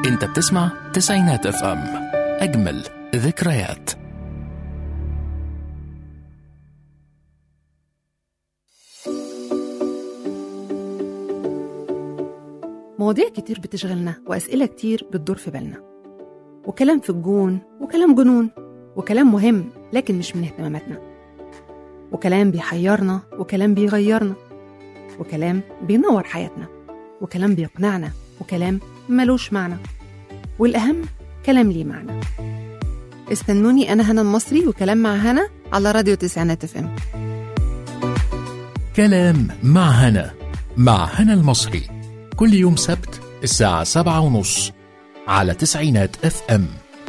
انت بتسمع تسعينات اف ام اجمل ذكريات مواضيع كتير بتشغلنا وأسئلة كتير بتدور في بالنا وكلام في الجون وكلام جنون وكلام مهم لكن مش من اهتماماتنا وكلام بيحيرنا وكلام بيغيرنا وكلام بينور حياتنا وكلام بيقنعنا وكلام ملوش معنى والأهم كلام ليه معنى استنوني أنا هنا المصري وكلام مع هنا على راديو تسعينات اف ام كلام مع هنا مع هنا المصري كل يوم سبت الساعة سبعة ونص على تسعينات اف ام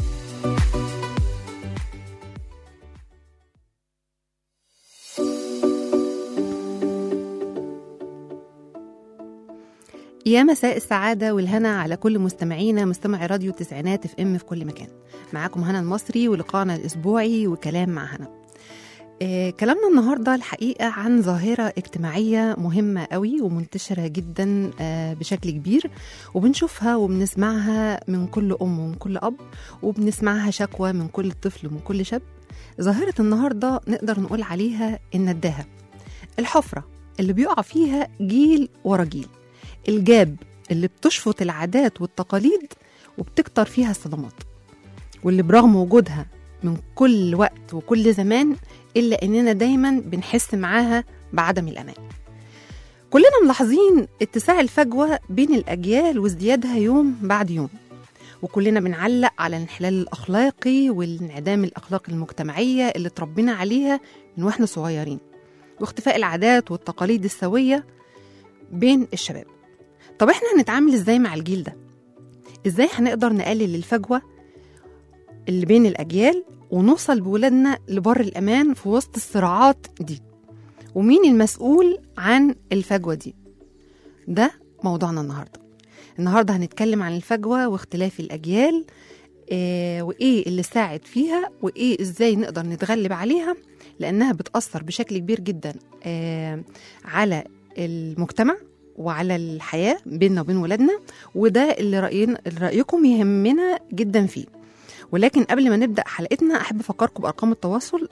يا مساء السعادة والهنا على كل مستمعينا مستمعي راديو تسعينات اف ام في كل مكان معاكم هنا المصري ولقائنا الأسبوعي وكلام مع هنا آه كلامنا النهاردة الحقيقة عن ظاهرة اجتماعية مهمة قوي ومنتشرة جدا آه بشكل كبير وبنشوفها وبنسمعها من كل أم ومن كل أب وبنسمعها شكوى من كل طفل ومن كل شاب ظاهرة النهاردة نقدر نقول عليها النداهة الحفرة اللي بيقع فيها جيل ورا جيل الجاب اللي بتشفط العادات والتقاليد وبتكتر فيها الصدمات واللي برغم وجودها من كل وقت وكل زمان إلا إننا دايما بنحس معاها بعدم الأمان كلنا ملاحظين اتساع الفجوة بين الأجيال وازديادها يوم بعد يوم وكلنا بنعلق على الانحلال الأخلاقي والانعدام الأخلاق المجتمعية اللي اتربينا عليها من واحنا صغيرين واختفاء العادات والتقاليد السوية بين الشباب طب احنا هنتعامل ازاي مع الجيل ده ازاي هنقدر نقلل الفجوة اللي بين الأجيال ونوصل بولادنا لبر الأمان في وسط الصراعات دي ومين المسؤول عن الفجوة دي ده موضوعنا النهاردة النهاردة هنتكلم عن الفجوة واختلاف الأجيال آه وإيه اللي ساعد فيها وإيه إزاي نقدر نتغلب عليها لأنها بتأثر بشكل كبير جدا آه على المجتمع وعلى الحياة بيننا وبين ولادنا وده اللي رأينا رأيكم يهمنا جدا فيه ولكن قبل ما نبدأ حلقتنا أحب أفكركم بأرقام التواصل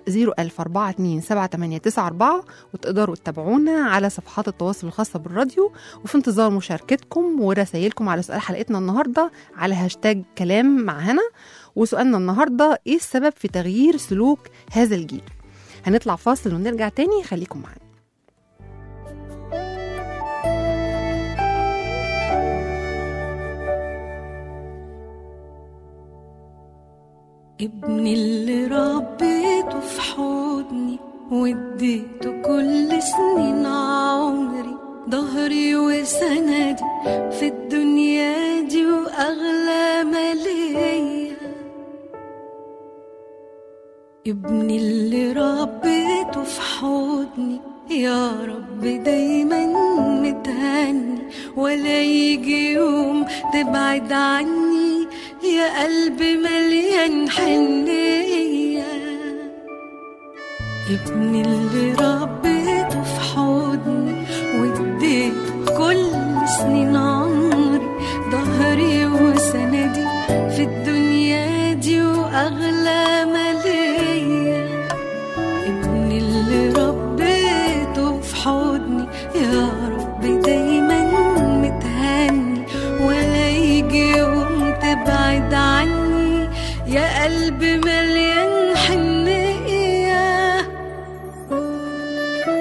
004278994 وتقدروا تتابعونا على صفحات التواصل الخاصة بالراديو وفي انتظار مشاركتكم ورسائلكم على سؤال حلقتنا النهاردة على هاشتاج كلام مع هنا وسؤالنا النهاردة إيه السبب في تغيير سلوك هذا الجيل هنطلع فاصل ونرجع تاني خليكم معانا ابني اللي ربيته في حضني واديته كل سنين عمري ظهري وسندي في الدنيا دي واغلى ما ليا ابني اللي ربيته في حضني يا رب دايما متهني ولا يجي يوم تبعد عني يا قلبي مليان حنية ابني اللي ربيته في حضني واديته كل سنين عمري ظهري وسندي في الدنيا دي واغلى ما ليا ابني اللي ربيته في حضني يا رب دايما متهني ولا يجي يوم تبعد عني يا قلبي مليان حنية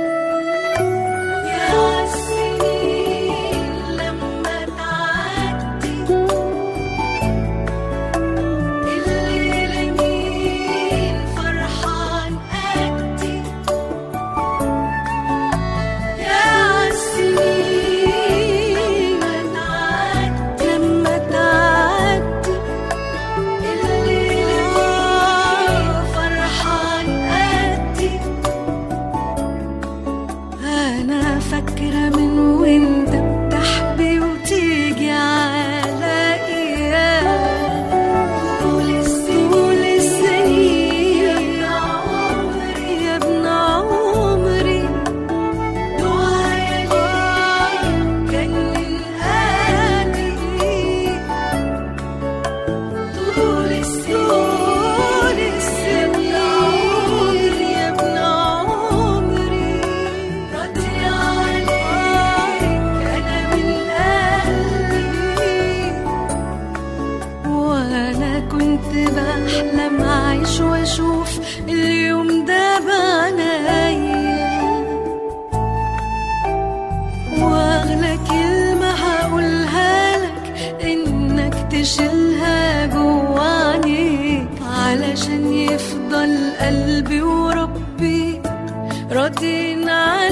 تشيلها جواني علشان يفضل قلبي وربي راضين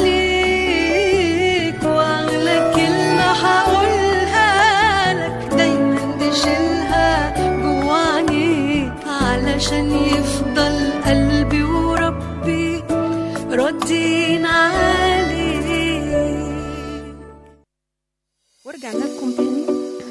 عليك واغلى كلمة هقولها لك دايما تشيلها جواني علشان يفضل قلبي وربي راضين عليك ورجعنا لكم تاني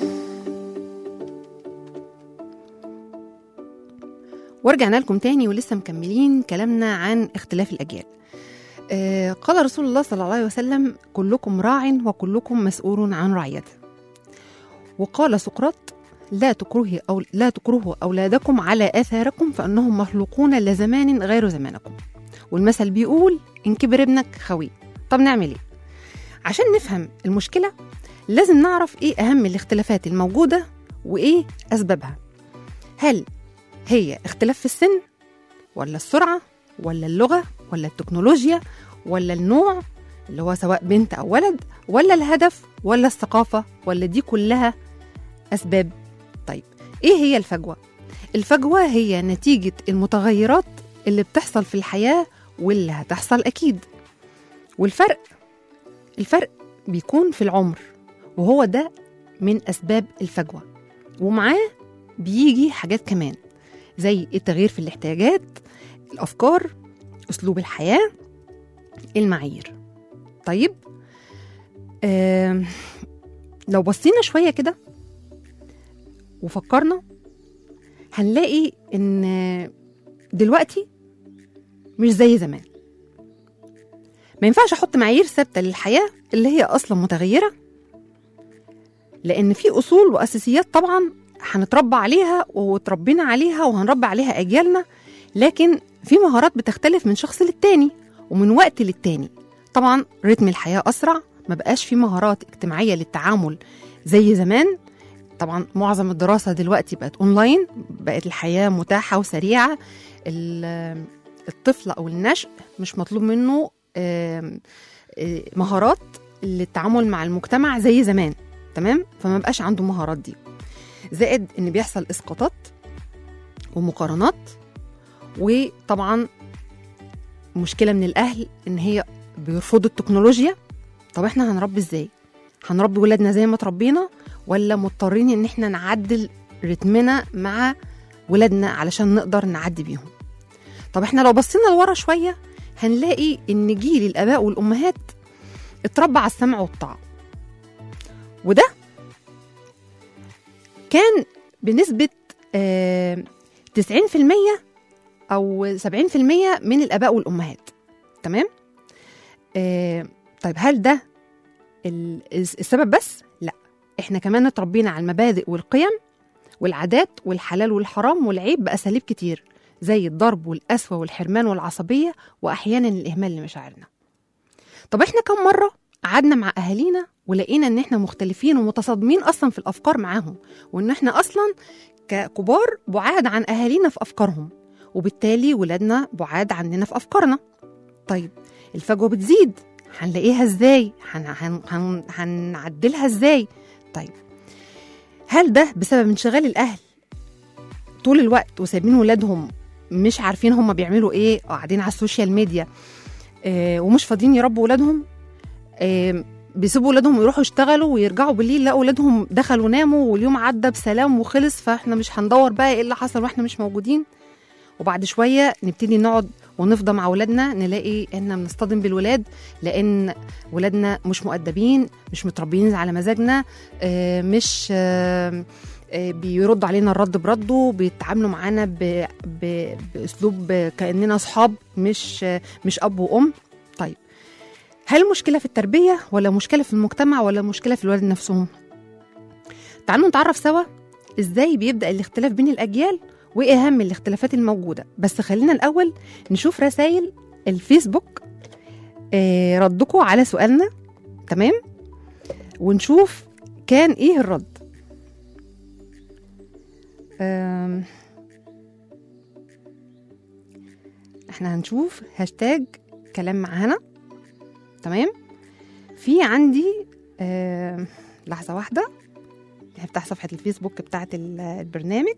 ورجعنا لكم تاني ولسه مكملين كلامنا عن اختلاف الأجيال آه قال رسول الله صلى الله عليه وسلم كلكم راع وكلكم مسؤول عن رعيته وقال سقراط لا تكرهوا أو لا تكرهوا أولادكم على آثاركم فإنهم مخلوقون لزمان غير زمانكم والمثل بيقول إن كبر ابنك خويه طب نعمل إيه؟ عشان نفهم المشكلة لازم نعرف إيه أهم الاختلافات الموجودة وإيه أسبابها هل هي اختلاف في السن ولا السرعة ولا اللغة ولا التكنولوجيا ولا النوع اللي هو سواء بنت أو ولد ولا الهدف ولا الثقافة ولا دي كلها أسباب طيب إيه هي الفجوة؟ الفجوة هي نتيجة المتغيرات اللي بتحصل في الحياة واللي هتحصل أكيد والفرق الفرق بيكون في العمر وهو ده من أسباب الفجوة ومعاه بيجي حاجات كمان زي التغيير في الاحتياجات الأفكار أسلوب الحياة المعايير طيب آه لو بصينا شوية كده وفكرنا هنلاقي إن دلوقتي مش زي زمان ما ينفعش أحط معايير ثابتة للحياة اللي هي أصلا متغيرة لأن في أصول وأساسيات طبعا هنتربى عليها وتربينا عليها وهنربي عليها أجيالنا لكن في مهارات بتختلف من شخص للتاني ومن وقت للتاني طبعا رتم الحياة أسرع ما بقاش في مهارات اجتماعية للتعامل زي زمان طبعا معظم الدراسة دلوقتي بقت أونلاين بقت الحياة متاحة وسريعة ال- الطفل أو النشء مش مطلوب منه آم، آه، مهارات للتعامل مع المجتمع زي زمان تمام فما بقاش عنده مهارات دي زائد ان بيحصل اسقاطات ومقارنات وطبعا مشكله من الاهل ان هي بيرفضوا التكنولوجيا طب احنا هنربي ازاي هنربي ولادنا زي ما تربينا ولا مضطرين ان احنا نعدل رتمنا مع ولادنا علشان نقدر نعدي بيهم طب احنا لو بصينا لورا شويه هنلاقي ان جيل الاباء والامهات اتربى على السمع والطاعه وده كان بنسبة آه، 90% أو 70% من الآباء والأمهات تمام؟ آه، طيب هل ده ال- السبب بس؟ لا احنا كمان اتربينا على المبادئ والقيم والعادات والحلال والحرام والعيب بأساليب كتير زي الضرب والقسوة والحرمان والعصبية وأحيانا الإهمال لمشاعرنا طب احنا كم مرة قعدنا مع أهالينا ولقينا إن احنا مختلفين ومتصادمين أصلا في الأفكار معاهم وإن احنا أصلا ككبار بعاد عن أهالينا في أفكارهم وبالتالي ولادنا بعاد عننا في أفكارنا طيب الفجوة بتزيد هنلاقيها ازاي هن... هن... هن... هنعدلها ازاي طيب هل ده بسبب انشغال الأهل طول الوقت وسايبين ولادهم مش عارفين هم بيعملوا ايه قاعدين على السوشيال ميديا آه ومش فاضيين يربوا ولادهم آه بيسيبوا ولادهم يروحوا يشتغلوا ويرجعوا بالليل لقوا ولادهم دخلوا ناموا واليوم عدى بسلام وخلص فاحنا مش هندور بقى ايه اللي حصل واحنا مش موجودين وبعد شويه نبتدي نقعد ونفضى مع ولادنا نلاقي ان بنصطدم بالولاد لان ولادنا مش مؤدبين مش متربيين على مزاجنا آه، مش آه، آه، بيردوا علينا الرد برده بيتعاملوا معانا ب- ب- باسلوب كاننا اصحاب مش آه، مش اب وام طيب هل المشكله في التربيه ولا مشكله في المجتمع ولا مشكله في الولاد نفسهم تعالوا نتعرف سوا ازاي بيبدا الاختلاف بين الاجيال وايه اهم الاختلافات الموجوده بس خلينا الاول نشوف رسائل الفيسبوك آه، ردكم على سؤالنا تمام ونشوف كان ايه الرد آم، احنا هنشوف هاشتاج كلام مع هنا تمام في عندي آم، لحظة واحدة هفتح صفحة الفيسبوك بتاعة ال- البرنامج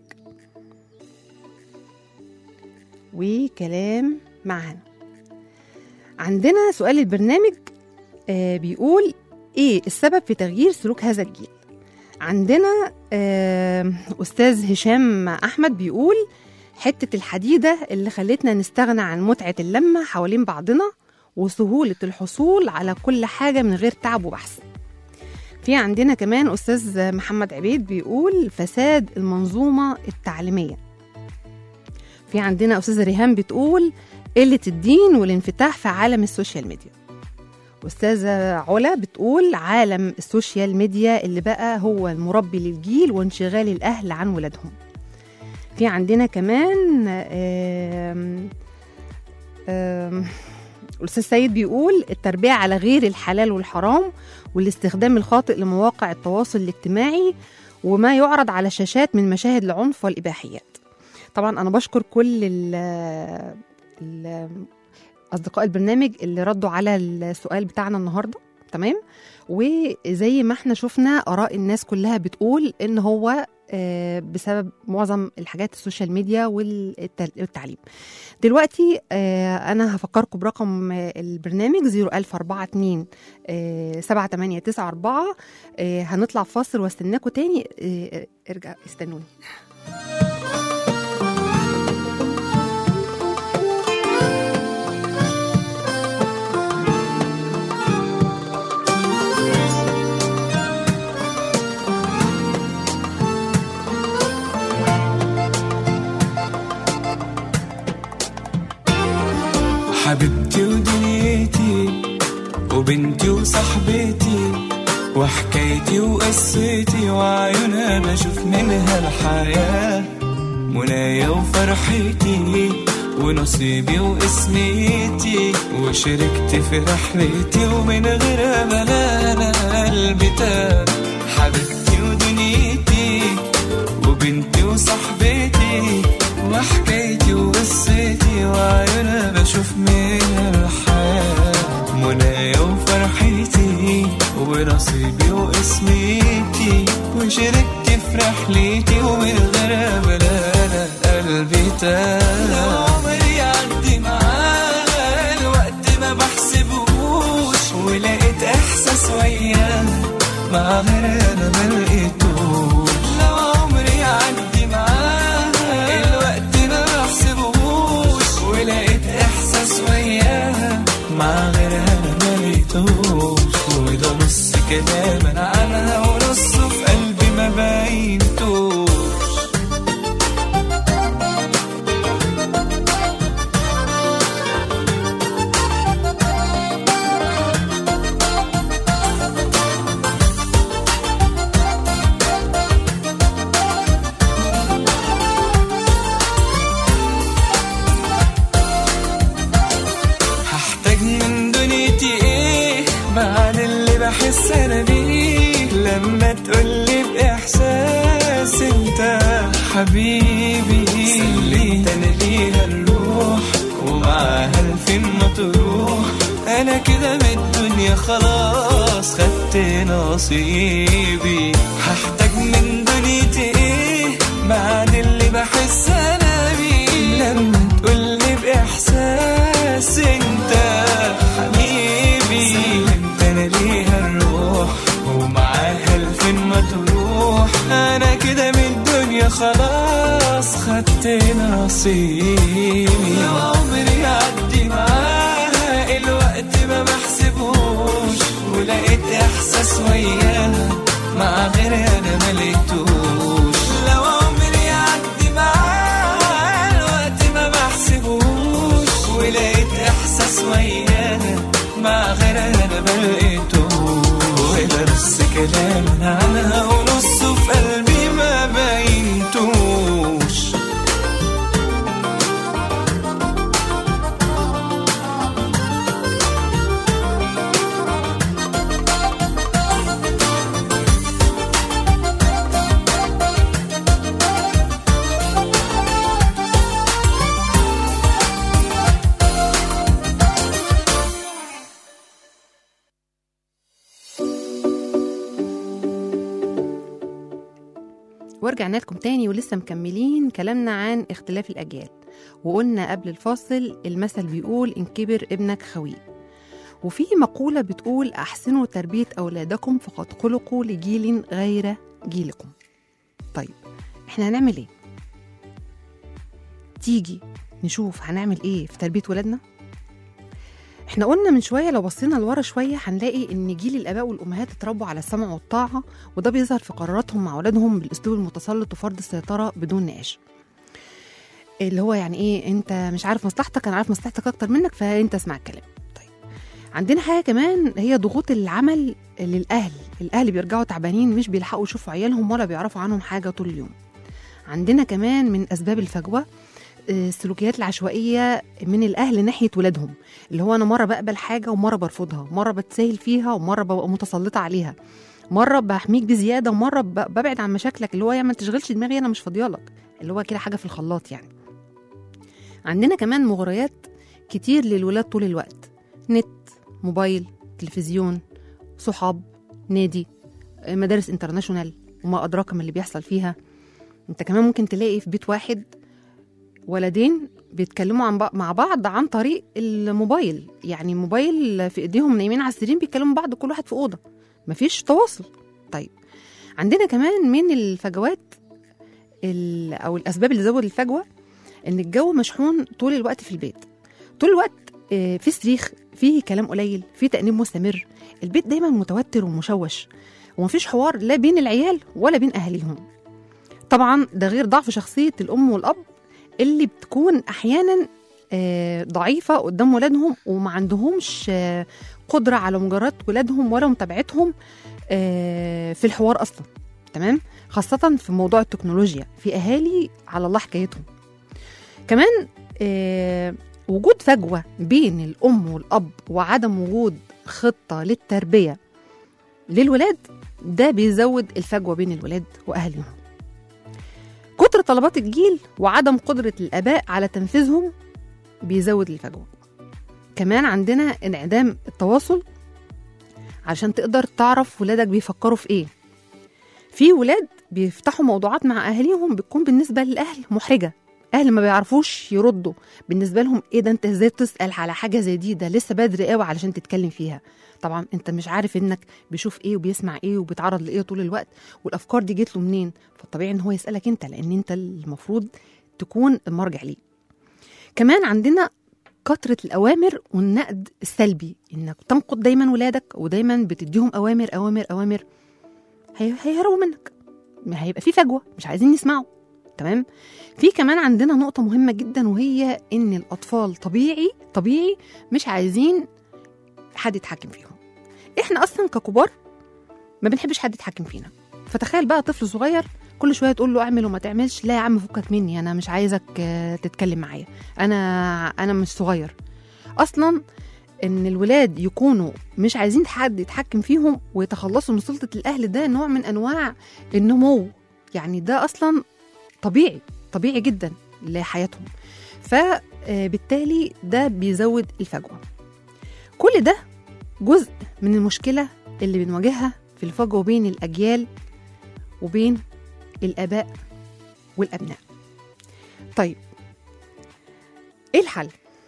وكلام مع هنا عندنا سؤال البرنامج آه بيقول ايه السبب في تغيير سلوك هذا الجيل عندنا آه استاذ هشام احمد بيقول حتة الحديدة اللي خلتنا نستغنى عن متعة اللمة حوالين بعضنا وسهولة الحصول على كل حاجة من غير تعب وبحث في عندنا كمان أستاذ محمد عبيد بيقول فساد المنظومة التعليمية في عندنا أستاذة ريهام بتقول قلة الدين والانفتاح في عالم السوشيال ميديا أستاذة علا بتقول عالم السوشيال ميديا اللي بقى هو المربي للجيل وانشغال الأهل عن ولادهم في عندنا كمان آم آم الأستاذ سيد بيقول التربية على غير الحلال والحرام والاستخدام الخاطئ لمواقع التواصل الاجتماعي وما يعرض على شاشات من مشاهد العنف والإباحيات طبعا أنا بشكر كل ال ال أصدقاء البرنامج اللي ردوا على السؤال بتاعنا النهاردة تمام وزي ما احنا شفنا آراء الناس كلها بتقول إن هو آه، بسبب معظم الحاجات السوشيال ميديا والتعليم دلوقتي آه، انا هفكركم برقم آه، البرنامج 01042 7894 هنطلع فاصل واستناكم تاني آه، ارجع استنوني حبيبتي ودنيتي وبنتي وصاحبتي وحكايتي وقصتي وعيونها بشوف منها الحياة منايا وفرحتي ونصيبي واسميتي وشاركت في رحلتي ومن غيرها ملانا قلبي تاه حبيبتي ودنيتي وبنتي وصاحبتي وحكايتي وقصتي وعيونها بشوف منها الحياة منايا وفرحتي ونصيبي واسميتي وشاركت في رحلتي ومن غيرها بلانا قلبي تاه لو عمري يعدي معاها الوقت ما بحسبوش ولقيت احساس وياها مع غيرها انا ملقيتوش لو عمري يعدي معاها الوقت ما بحسبوش ولقيت احساس وياها مع غيرها انا ملقيتوش وده نص كلام انا عنها ونصه في قلبي ما باينتوش هحتاج من دنيتي ايه بعد اللي بحس انا بيه لما تقولي باحساس انت حبيبي سلمت انا ليها الروح ومعاها الفين ما تروح انا كده من الدنيا خلاص خدت نصيبي هحتاج من دنيتي ايه بعد اللي بحس انا بيه لما تقولي باحساس انت حبيبي سلمت انا ليها الروح ومعاها الفين ما تروح انا كده من الدنيا خلاص خدت نصيبي لو عمري يعدي معاها الوقت ما بحسبوش ولقيت احساس وياها مع غيرها انا ملقتوش لو عمري يعدي معاها الوقت ما بحسبوش ولقيت احساس وياها مع غيرها انا ملقتوش وده نص كلام انا عنها ونصه في قلبي ما باينتوش ورجعنا لكم تاني ولسه مكملين كلامنا عن اختلاف الأجيال وقلنا قبل الفاصل المثل بيقول إن كبر ابنك خويه وفي مقولة بتقول أحسنوا تربية أولادكم فقد خلقوا لجيل غير جيلكم طيب احنا هنعمل ايه؟ تيجي نشوف هنعمل ايه في تربية ولادنا؟ احنا قلنا من شوية لو بصينا لورا شوية هنلاقي ان جيل الآباء والأمهات اتربوا على السمع والطاعة وده بيظهر في قراراتهم مع أولادهم بالأسلوب المتسلط وفرض السيطرة بدون نقاش اللي هو يعني ايه انت مش عارف مصلحتك انا عارف مصلحتك اكتر منك فانت اسمع الكلام طيب عندنا حاجه كمان هي ضغوط العمل للاهل الاهل بيرجعوا تعبانين مش بيلحقوا يشوفوا عيالهم ولا بيعرفوا عنهم حاجه طول اليوم عندنا كمان من اسباب الفجوه آه، السلوكيات العشوائيه من الاهل ناحيه ولادهم اللي هو انا مره بقبل حاجه ومره برفضها مره بتساهل فيها ومره ببقى متسلطه عليها مره بحميك بزياده ومره ب- ببعد عن مشاكلك اللي هو يعني ما تشغلش دماغي انا مش فاضيالك اللي هو كده حاجه في الخلاط يعني عندنا كمان مغريات كتير للولاد طول الوقت نت موبايل تلفزيون صحاب نادي آه، مدارس انترناشونال وما أدراك ما اللي بيحصل فيها انت كمان ممكن تلاقي في بيت واحد ولدين بيتكلموا عن بع- مع بعض عن طريق الموبايل يعني الموبايل في ايديهم نايمين على السرير بيتكلموا بعض كل واحد في اوضه مفيش تواصل طيب عندنا كمان من الفجوات ال- او الاسباب اللي زود الفجوه ان الجو مشحون طول الوقت في البيت طول الوقت آه، في صريخ في كلام قليل في تأنيب مستمر البيت دايما متوتر ومشوش ومفيش حوار لا بين العيال ولا بين اهاليهم طبعا ده غير ضعف شخصيه الام والاب اللي بتكون احيانا آه، ضعيفه قدام ولادهم وما عندهمش آه، قدره على مجاراه ولادهم ولا متابعتهم آه، في الحوار اصلا تمام خاصه في موضوع التكنولوجيا في اهالي على الله حكايتهم كمان آه، وجود فجوه بين الام والاب وعدم وجود خطه للتربيه للولاد ده بيزود الفجوه بين الولاد واهاليهم كتر طلبات الجيل وعدم قدره الاباء على تنفيذهم بيزود الفجوه كمان عندنا انعدام التواصل عشان تقدر تعرف ولادك بيفكروا في ايه في ولاد بيفتحوا موضوعات مع اهاليهم بتكون بالنسبه للاهل محرجه اهل ما بيعرفوش يردوا بالنسبه لهم ايه ده انت ازاي تسال على حاجه زي دي ده لسه بدري قوي علشان تتكلم فيها طبعا انت مش عارف انك بيشوف ايه وبيسمع ايه وبيتعرض لايه طول الوقت والافكار دي جت له منين فالطبيعي ان هو يسالك انت لان انت المفروض تكون المرجع ليه كمان عندنا كثرة الأوامر والنقد السلبي إنك تنقد دايما ولادك ودايما بتديهم أوامر أوامر أوامر هي- هيهربوا منك ما هيبقى في فجوة مش عايزين يسمعوا تمام في كمان عندنا نقطة مهمة جدا وهي إن الأطفال طبيعي طبيعي مش عايزين حد يتحكم فيهم إحنا أصلا ككبار ما بنحبش حد يتحكم فينا فتخيل بقى طفل صغير كل شويه تقول له اعمل وما تعملش لا يا عم فكك مني انا مش عايزك آه، تتكلم معايا انا انا مش صغير اصلا ان الولاد يكونوا مش عايزين حد يتحكم فيهم ويتخلصوا من سلطه الاهل ده نوع من انواع النمو يعني ده اصلا طبيعي طبيعي جدا لحياتهم فبالتالي ده بيزود الفجوه كل ده جزء من المشكله اللي بنواجهها في الفجوه بين الاجيال وبين الاباء والابناء طيب ايه الحل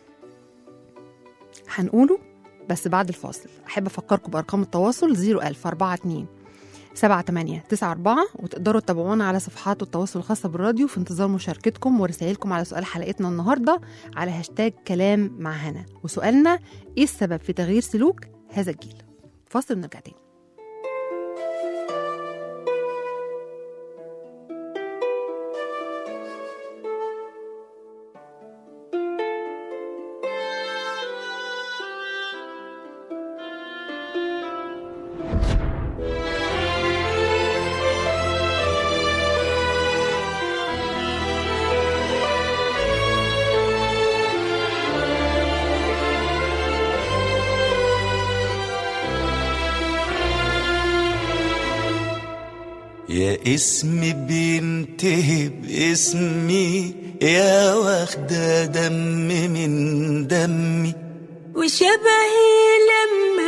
هنقوله بس بعد الفاصل احب افكركم بارقام التواصل 01042 سبعة تمانية تسعة أربعة وتقدروا تتابعونا على صفحات التواصل الخاصة بالراديو في انتظار مشاركتكم ورسائلكم على سؤال حلقتنا النهاردة على هاشتاج كلام مع هنا وسؤالنا إيه السبب في تغيير سلوك هذا الجيل فاصل ونرجع تاني يا اسمي بينتهي باسمي يا واخدة دم من دمي وشبهي لما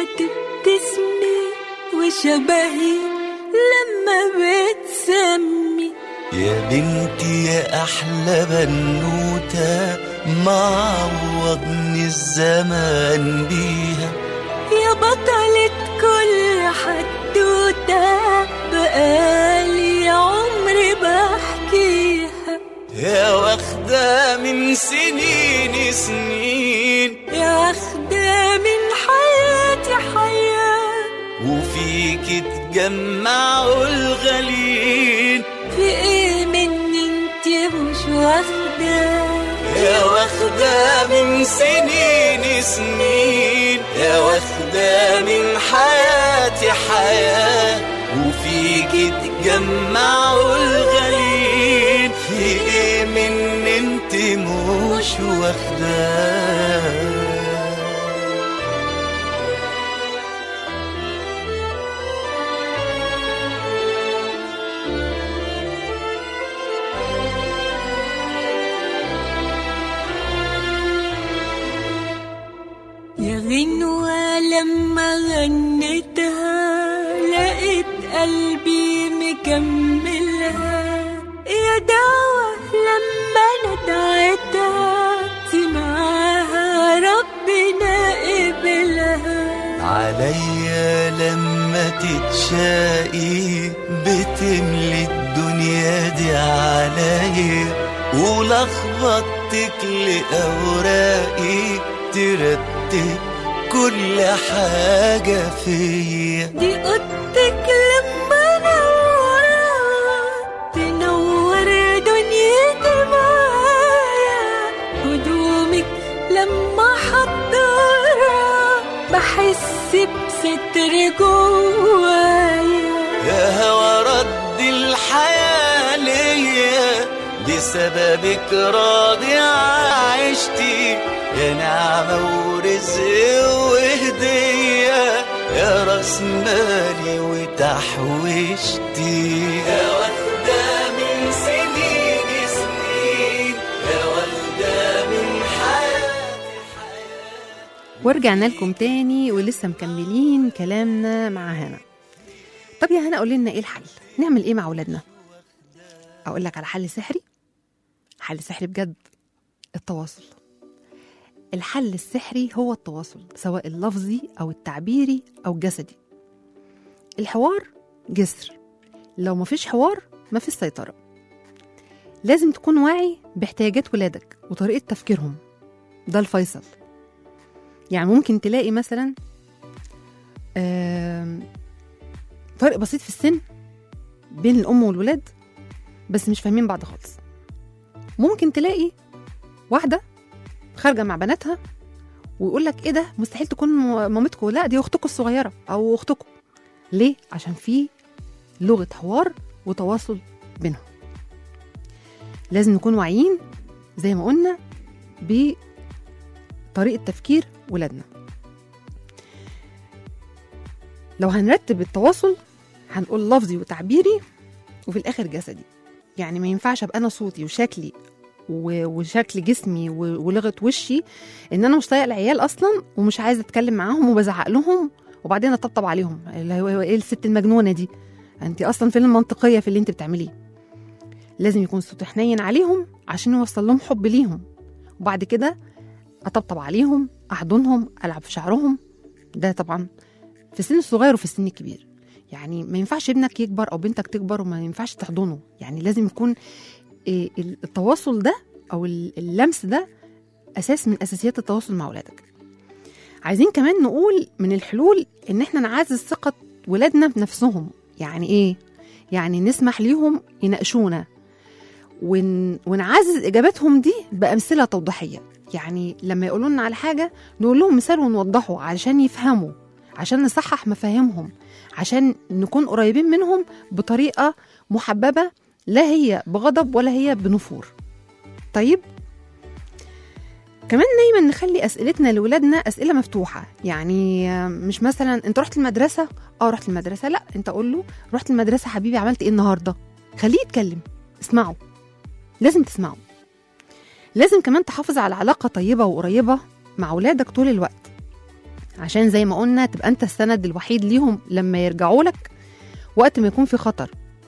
تبتسمي وشبهي لما بتسمي يا بنتي يا أحلى بنوتة معوضني الزمان بيها يا بطلة كل حدوتة بقالي عمري بحكيها يا واخدة من سنين سنين يا واخدة من حياتي حياة وفيك تجمعوا الغالين في ايه مني انت مش واخدة يا واخدة من سنين سنين يا واخدة من حياتي حياة وفيك تجمعوا الغالين في ايه من انت مش واخدة يا غنوة لما غنيتها لقيت قلبي مكملها يا دعوة لما ندعتها سمعها ربنا قبلها عليا لما تتشاقي بتملي الدنيا دي عليا ولخبطتك لأوراقي ترتب كل حاجة فيا دي اوضتك لما نورها تنور دنيتي معايا هدومك لما حضرها بحس بستر جوايا يا هوا رد الحياة ليا بسببك راضي عشتي يا نعمة ورزق وهدية يا راس مالي وتحويشتي يا واخدة من سنين سنين يا واخدة من حياتي ورجعنا لكم تاني ولسه مكملين كلامنا مع هنا طب يا هنا قولي لنا ايه الحل نعمل ايه مع اولادنا اقول لك على حل سحري حل سحري بجد التواصل الحل السحري هو التواصل سواء اللفظي او التعبيري او الجسدي الحوار جسر لو مفيش حوار مفيش سيطرة لازم تكون واعي باحتياجات ولادك وطريقة تفكيرهم ده الفيصل يعني ممكن تلاقي مثلا آم، فرق بسيط في السن بين الأم والولاد بس مش فاهمين بعض خالص ممكن تلاقي واحدة خارجة مع بناتها ويقول لك ايه ده مستحيل تكون م- مامتكم لا دي اختكم الصغيرة او اختكم ليه عشان في لغة حوار وتواصل بينهم لازم نكون واعيين زي ما قلنا بطريقة تفكير ولادنا لو هنرتب التواصل هنقول لفظي وتعبيري وفي الاخر جسدي يعني ما ينفعش ابقى انا صوتي وشكلي و- وشكل جسمي و- ولغه وشي ان انا مش طايقه العيال اصلا ومش عايزه اتكلم معاهم وبزعق لهم وبعدين اطبطب عليهم اللي هو هو ايه الست المجنونه دي انت اصلا فين المنطقيه في اللي انت بتعمليه لازم يكون صوتي حنين عليهم عشان يوصل لهم حب ليهم وبعد كده اطبطب عليهم احضنهم العب في شعرهم ده طبعا في السن الصغير وفي السن الكبير يعني ما ينفعش ابنك يكبر او بنتك تكبر وما ينفعش تحضنه يعني لازم يكون إيه، التواصل ده او اللمس ده اساس من اساسيات التواصل مع اولادك عايزين كمان نقول من الحلول ان احنا نعزز ثقه ولادنا بنفسهم يعني ايه يعني نسمح ليهم يناقشونا ون... ونعزز اجاباتهم دي بامثله توضيحيه يعني لما يقولوا لنا على حاجه نقول لهم مثال ونوضحه علشان يفهموا عشان نصحح مفاهيمهم عشان نكون قريبين منهم بطريقه محببه لا هي بغضب ولا هي بنفور طيب كمان دايما نخلي اسئلتنا لاولادنا اسئله مفتوحه يعني مش مثلا انت رحت المدرسه اه رحت المدرسه لا انت قول له رحت المدرسه حبيبي عملت ايه النهارده خليه يتكلم اسمعه لازم تسمعه لازم كمان تحافظ على علاقه طيبه وقريبه مع اولادك طول الوقت عشان زي ما قلنا تبقى انت السند الوحيد ليهم لما يرجعوا لك وقت ما يكون في خطر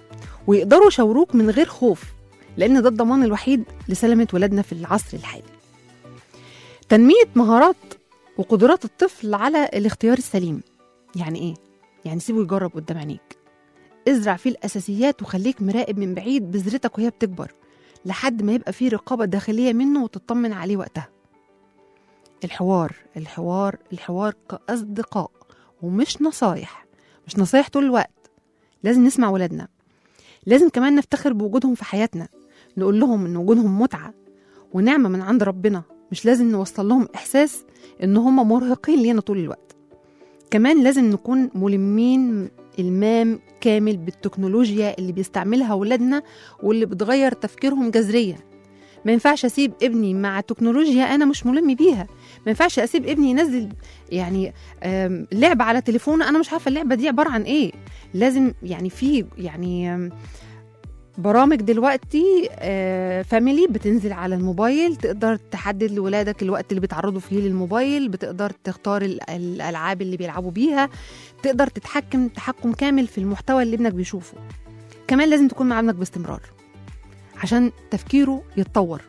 ويقدروا يشاوروك من غير خوف لأن ده الضمان الوحيد لسلامة ولادنا في العصر الحالي تنمية مهارات وقدرات الطفل على الاختيار السليم يعني ايه؟ يعني سيبه يجرب قدام عينيك ازرع فيه الأساسيات وخليك مراقب من بعيد بذرتك وهي بتكبر لحد ما يبقى فيه رقابة داخلية منه وتطمن عليه وقتها الحوار الحوار الحوار كأصدقاء ومش نصايح مش نصايح طول الوقت لازم نسمع ولادنا لازم كمان نفتخر بوجودهم في حياتنا نقول لهم ان وجودهم متعة ونعمة من عند ربنا مش لازم نوصل لهم إحساس إن هم مرهقين لينا طول الوقت كمان لازم نكون ملمين المام كامل بالتكنولوجيا اللي بيستعملها ولادنا واللي بتغير تفكيرهم جذريا ما ينفعش اسيب ابني مع تكنولوجيا انا مش ملم بيها ما ينفعش اسيب ابني ينزل يعني آم، لعبه على تليفونه انا مش عارفه اللعبه دي عباره عن ايه لازم يعني في يعني آم، برامج دلوقتي فاميلي بتنزل على الموبايل تقدر تحدد لولادك الوقت اللي بيتعرضوا فيه للموبايل بتقدر تختار ال- الالعاب اللي بيلعبوا بيها تقدر تتحكم تحكم كامل في المحتوى اللي ابنك بيشوفه كمان لازم تكون مع ابنك باستمرار عشان تفكيره يتطور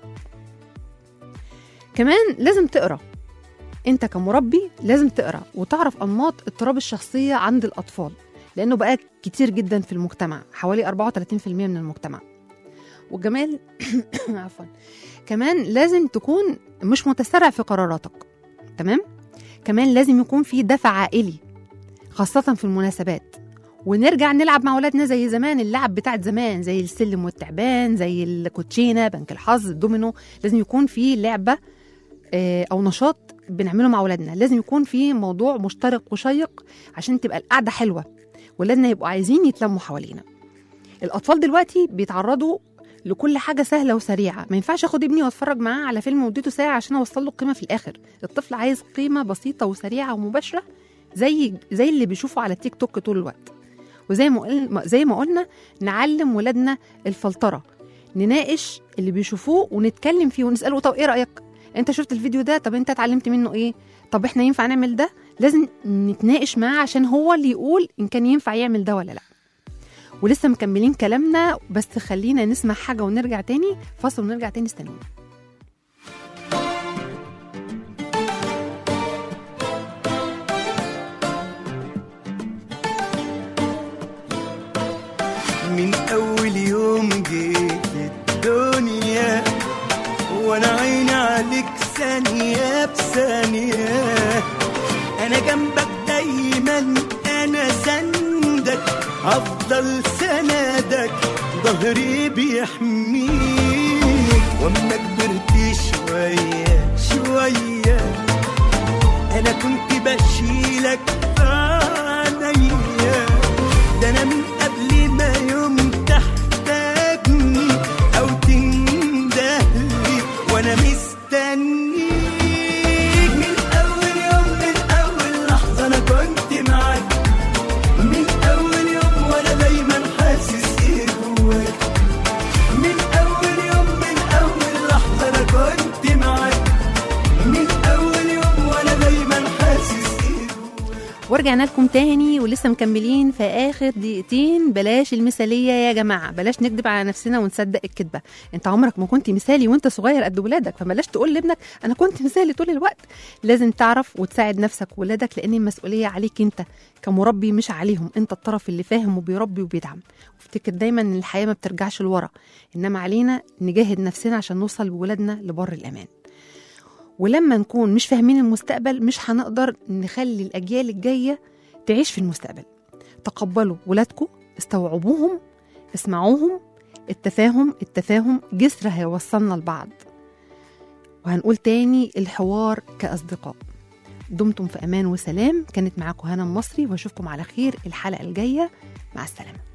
كمان لازم تقرا انت كمربي لازم تقرا وتعرف انماط اضطراب الشخصيه عند الاطفال لانه بقى كتير جدا في المجتمع حوالي 34% من المجتمع والجمال عفوا كمان لازم تكون مش متسرع في قراراتك تمام كمان لازم يكون في دفع عائلي خاصة في المناسبات ونرجع نلعب مع ولادنا زي زمان اللعب بتاعت زمان زي السلم والتعبان زي الكوتشينة بنك الحظ الدومينو لازم يكون في لعبة آه، أو نشاط بنعمله مع ولادنا لازم يكون في موضوع مشترك وشيق عشان تبقى القعدة حلوة ولادنا يبقوا عايزين يتلموا حوالينا الأطفال دلوقتي بيتعرضوا لكل حاجة سهلة وسريعة ما ينفعش اخد ابني واتفرج معاه على فيلم مدته ساعة عشان اوصل له قيمة في الآخر الطفل عايز قيمة بسيطة وسريعة ومباشرة زي زي اللي بيشوفه على التيك توك طول الوقت وزي ما قل... زي ما قلنا نعلم ولادنا الفلترة نناقش اللي بيشوفوه ونتكلم فيه ونسأله طب ايه رأيك انت شفت الفيديو ده طب انت اتعلمت منه ايه طب احنا ينفع نعمل ده لازم نتناقش معاه عشان هو اللي يقول ان كان ينفع يعمل ده ولا لا ولسه مكملين كلامنا بس خلينا نسمع حاجة ونرجع تاني فاصل ونرجع تاني استنونا من أول يوم جيت الدنيا وأنا عيني عليك ثانية بثانية أنا جنبك دايما أنا سندك أفضل سندك ظهري بيحميك وأما كبرت شوية شوية أنا كنت بشيلك في عينيا ده انا من قبل ما يوم تحتاجني او تندهلي وانا مستنيك من اول يوم من اول لحظه انا كنت معاك من اول يوم وانا دايما حاسس ايه جواك من اول يوم من اول لحظه انا كنت معاك من اول يوم وانا دايما حاسس ايه ورجعنا لكم تاني ولسه مكملين في اخر دقيقتين بلاش المثاليه يا جماعه بلاش نكذب على نفسنا ونصدق الكذبه انت عمرك ما كنت مثالي وانت صغير قد ولادك فبلاش تقول لابنك انا كنت مثالي طول الوقت لازم تعرف وتساعد نفسك وولادك لان المسؤوليه عليك انت كمربي مش عليهم انت الطرف اللي فاهم وبيربي وبيدعم وافتكر دايما ان الحياه ما بترجعش لورا انما علينا نجاهد نفسنا عشان نوصل بولادنا لبر الامان ولما نكون مش فاهمين المستقبل مش هنقدر نخلي الأجيال الجاية تعيش في المستقبل تقبلوا ولادكم استوعبوهم اسمعوهم التفاهم التفاهم جسر هيوصلنا لبعض وهنقول تاني الحوار كأصدقاء دمتم في أمان وسلام كانت معاكم هنا المصري واشوفكم على خير الحلقة الجاية مع السلامة